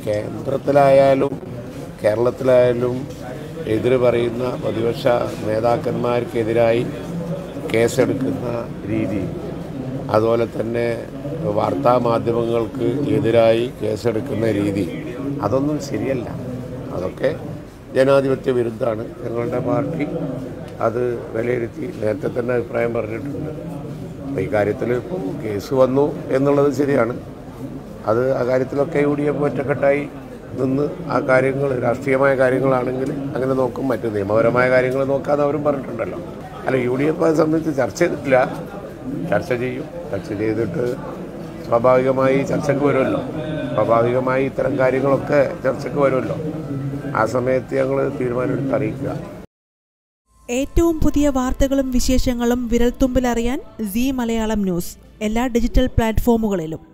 കേന്ദ്രത്തിലായാലും കേരളത്തിലായാലും എതിര് പറയുന്ന പ്രതിപക്ഷ നേതാക്കന്മാർക്കെതിരായി കേസെടുക്കുന്ന രീതി അതുപോലെ തന്നെ വാർത്താ മാധ്യമങ്ങൾക്ക് എതിരായി കേസെടുക്കുന്ന രീതി അതൊന്നും ശരിയല്ല അതൊക്കെ ജനാധിപത്യ വിരുദ്ധമാണ് ഞങ്ങളുടെ പാർട്ടി അത് വിലയിരുത്തി നേരത്തെ തന്നെ അഭിപ്രായം പറഞ്ഞിട്ടുണ്ട് അപ്പോൾ ഈ കാര്യത്തിൽ ഇപ്പോൾ കേസ് വന്നു എന്നുള്ളത് ശരിയാണ് അത് ആ കാര്യത്തിലൊക്കെ യു ഡി എഫ് ഒറ്റക്കെട്ടായി നിന്ന് ആ കാര്യങ്ങൾ രാഷ്ട്രീയമായ കാര്യങ്ങളാണെങ്കിൽ അങ്ങനെ നോക്കും മറ്റ് നിയമപരമായ കാര്യങ്ങൾ നോക്കാതെ അവരും പറഞ്ഞിട്ടുണ്ടല്ലോ അല്ല യു ഡി എഫ് അത് സംബന്ധിച്ച് ചർച്ച ചെയ്തിട്ടില്ല ചർച്ച ചെയ്യും ചർച്ച ചെയ്തിട്ട് സ്വാഭാവികമായി ചർച്ചയ്ക്ക് വരുമല്ലോ സ്വാഭാവികമായി ഇത്തരം കാര്യങ്ങളൊക്കെ ചർച്ചയ്ക്ക് വരുമല്ലോ ആ സമയത്ത് ഞങ്ങൾ തീരുമാനമെടുത്ത് അറിയിക്കുക ഏറ്റവും പുതിയ വാർത്തകളും വിശേഷങ്ങളും വിരൽത്തുമ്പിലറിയാൻ സി മലയാളം ന്യൂസ് എല്ലാ ഡിജിറ്റൽ പ്ലാറ്റ്ഫോമുകളിലും